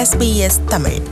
SBS Tamil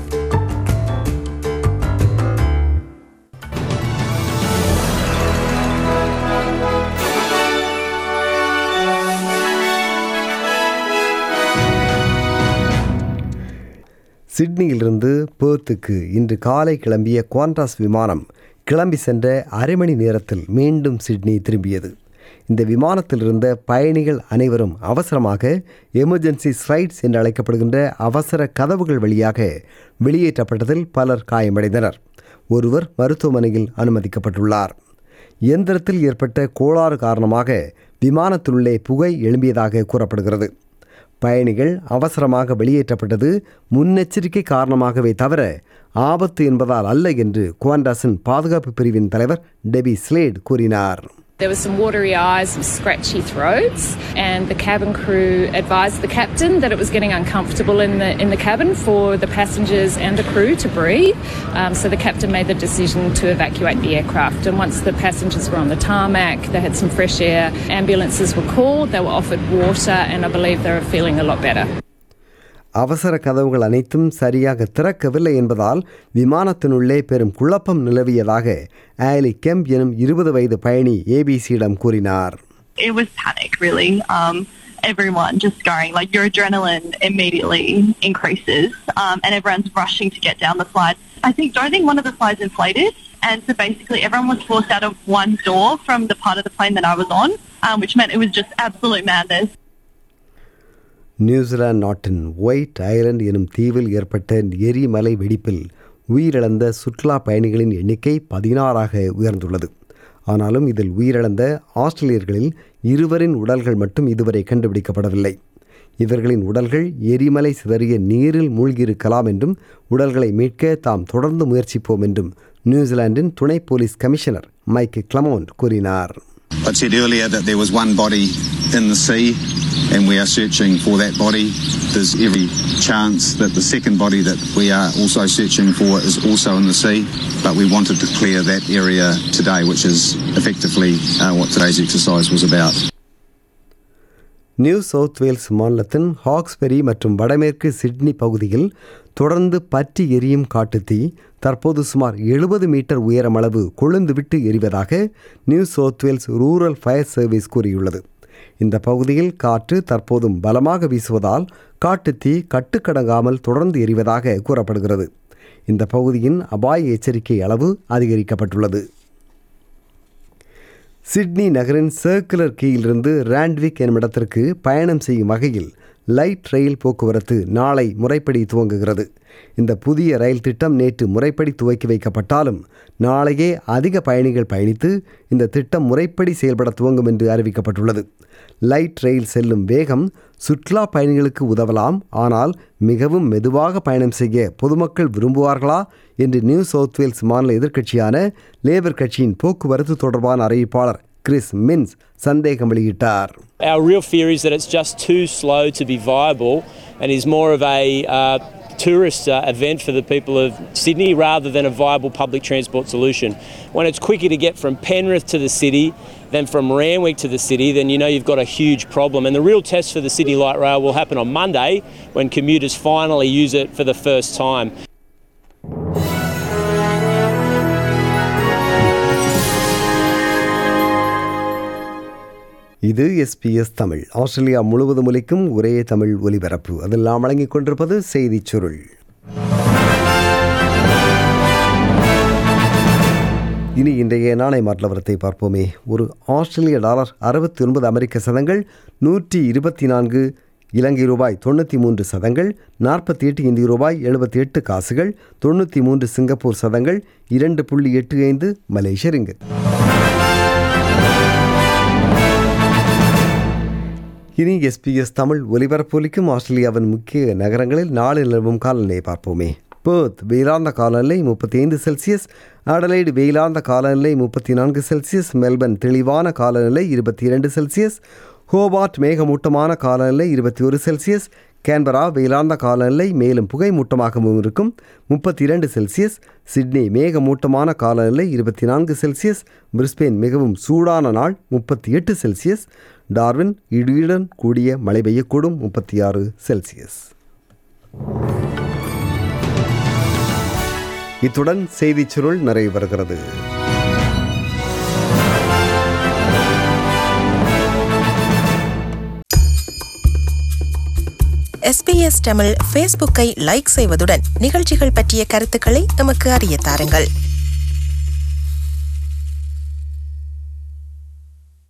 சிட்னியிலிருந்து பேர்த்துக்கு இன்று காலை கிளம்பிய குவான்டாஸ் விமானம் கிளம்பி சென்ற அரை மணி நேரத்தில் மீண்டும் சிட்னி திரும்பியது இந்த விமானத்தில் இருந்த பயணிகள் அனைவரும் அவசரமாக எமர்ஜென்சி ஸ்லைட்ஸ் என்று அழைக்கப்படுகின்ற அவசர கதவுகள் வழியாக வெளியேற்றப்பட்டதில் பலர் காயமடைந்தனர் ஒருவர் மருத்துவமனையில் அனுமதிக்கப்பட்டுள்ளார் இயந்திரத்தில் ஏற்பட்ட கோளாறு காரணமாக விமானத்தினுள்ளே புகை எழும்பியதாக கூறப்படுகிறது பயணிகள் அவசரமாக வெளியேற்றப்பட்டது முன்னெச்சரிக்கை காரணமாகவே தவிர ஆபத்து என்பதால் அல்ல என்று குவாண்டாஸின் பாதுகாப்பு பிரிவின் தலைவர் டெபி ஸ்லேட் கூறினார் There were some watery eyes, some scratchy throats, and the cabin crew advised the captain that it was getting uncomfortable in the in the cabin for the passengers and the crew to breathe. Um, so the captain made the decision to evacuate the aircraft. And once the passengers were on the tarmac, they had some fresh air. Ambulances were called. They were offered water, and I believe they were feeling a lot better. அவசர கதவுகள் அனைத்தும் சரியாக திறக்கவில்லை என்பதால் விமானத்தினுள்ளே பெரும் குழப்பம் நிலவியதாக ஆலி கெம்ப் எனும் இருபது வயது பயணி ஏபிசியிடம் கூறினார் it was panic really. Um, everyone just going like your adrenaline immediately increases, um, and everyone's rushing to get down the slide. I think don't think one of the slides inflated, and so basically everyone was forced out of one door from the part of the plane that I was on, um, which meant it was just absolute madness. New Zealand நாட்டின் White Island எனும் தீவில் ஏற்பட்ட எரிமலை வெடிப்பில் உயிரிழந்த சுற்றுலா பயணிகளின் எண்ணிக்கை பதினாறாக உயர்ந்துள்ளது ஆனாலும் இதில் உயிரிழந்த ஆஸ்திரேலியர்களில் இருவரின் உடல்கள் மட்டும் இதுவரை கண்டுபிடிக்கப்படவில்லை இவர்களின் உடல்கள் எரிமலை சிதறிய நீரில் மூழ்கியிருக்கலாம் என்றும் உடல்களை மீட்க தாம் தொடர்ந்து முயற்சிப்போம் என்றும் நியூசிலாந்தின் துணை போலீஸ் கமிஷனர் மைக் கிளமோண்ட் கூறினார் I said earlier that there was one body in the sea and we are searching for that body. There's every chance that the second body that we are also searching for is also in the sea, but we wanted to clear that area today, which is effectively uh, what today's exercise was about. New South Wales மாநிலத்தின் Hawkesbury மற்றும் வடமேற்கு Sydney பகுதியில் தொடர்ந்து பற்றி எரியும் காட்டுத்தீ தற்போது சுமார் எழுபது மீட்டர் உயரமளவு கொழுந்துவிட்டு எரிவதாக New South Wales Rural Fire Service கூறியுள்ளது இந்த பகுதியில் காற்று தற்போதும் பலமாக வீசுவதால் காட்டுத்தீ கட்டுக்கடங்காமல் தொடர்ந்து எரிவதாக கூறப்படுகிறது இந்த பகுதியின் அபாய எச்சரிக்கை அளவு அதிகரிக்கப்பட்டுள்ளது சிட்னி நகரின் சர்க்குலர் கீயிலிருந்து ராண்ட்விக் எனும் இடத்திற்கு பயணம் செய்யும் வகையில் லைட் ரயில் போக்குவரத்து நாளை முறைப்படி துவங்குகிறது இந்த புதிய ரயில் திட்டம் நேற்று முறைப்படி துவக்கி வைக்கப்பட்டாலும் நாளையே அதிக பயணிகள் பயணித்து இந்த திட்டம் முறைப்படி செயல்பட துவங்கும் என்று அறிவிக்கப்பட்டுள்ளது லைட் ரயில் செல்லும் வேகம் சுற்றுலா பயணிகளுக்கு உதவலாம் ஆனால் மிகவும் மெதுவாக பயணம் செய்ய பொதுமக்கள் விரும்புவார்களா என்று நியூ சவுத் வேல்ஸ் மாநில எதிர்க்கட்சியான லேபர் கட்சியின் போக்குவரத்து தொடர்பான அறிவிப்பாளர் கிறிஸ் மின்ஸ் சந்தேகம் வெளியிட்டார் Our real fear is that it's just too slow to be viable and is more of a uh, tourist uh, event for the people of Sydney rather than a viable public transport solution. When it's quicker to get from Penrith to the city than from Randwick to the city, then you know you've got a huge problem. And the real test for the City Light Rail will happen on Monday when commuters finally use it for the first time. இது SBS Tamil Australia முழுவதும் ஒலிக்கும் ஒரே தமிழ் ஒலிபரப்பு அதில் நாம் வழங்கிக் கொண்டிருப்பது செய்திச் சுருள் இனி இன்றைய நாணய மாற்றவரத்தை பார்ப்போமே ஒரு ஆஸ்திரேலிய டாலர் அறுபத்தி ஒன்பது அமெரிக்க சதங்கள் நூற்றி இருபத்தி நான்கு இலங்கை ரூபாய் தொண்ணூற்றி மூன்று சதங்கள் நாற்பத்தி எட்டு இந்திய ரூபாய் எழுபத்தி எட்டு காசுகள் தொண்ணூற்றி மூன்று சிங்கப்பூர் சதங்கள் இரண்டு புள்ளி எட்டு ஐந்து மலேசிய ரிங்கிட் இனி எஸ்பிஎஸ் தமிழ் ஒலிபரப்பொலிக்கும் ஆஸ்திரேலியாவின் முக்கிய நகரங்களில் நாளை நிலவும் காலநிலையை பார்ப்போமே பேர்த் வெயிலார்ந்த காலநிலை முப்பத்தி ஐந்து செல்சியஸ் அடலைடு வெயிலார்ந்த காலநிலை முப்பத்தி நான்கு செல்சியஸ் மெல்பர்ன் தெளிவான காலநிலை இருபத்தி இரண்டு செல்சியஸ் ஹோபார்ட் மேகமூட்டமான காலநிலை இருபத்தி ஒரு செல்சியஸ் கேன்பரா வெயிலார்ந்த காலநிலை மேலும் புகைமூட்டமாகவும் இருக்கும் முப்பத்தி இரண்டு செல்சியஸ் சிட்னி மேகமூட்டமான காலநிலை இருபத்தி நான்கு செல்சியஸ் பிரிஸ்பெயின் மிகவும் சூடான நாள் முப்பத்தி எட்டு செல்சியஸ் டார்வின் இடியுடன் கூடிய மழை பெய்யக்கூடும் முப்பத்தி ஆறு செல்சியஸ் இத்துடன் செய்திச் சுருள் நிறைவு பெறுகிறது எஸ்பிஎஸ் தமிழ் ஃபேஸ்புக்கை லைக் செய்வதுடன் நிகழ்ச்சிகள் பற்றிய கருத்துக்களை எமக்கு அறிய தாருங்கள்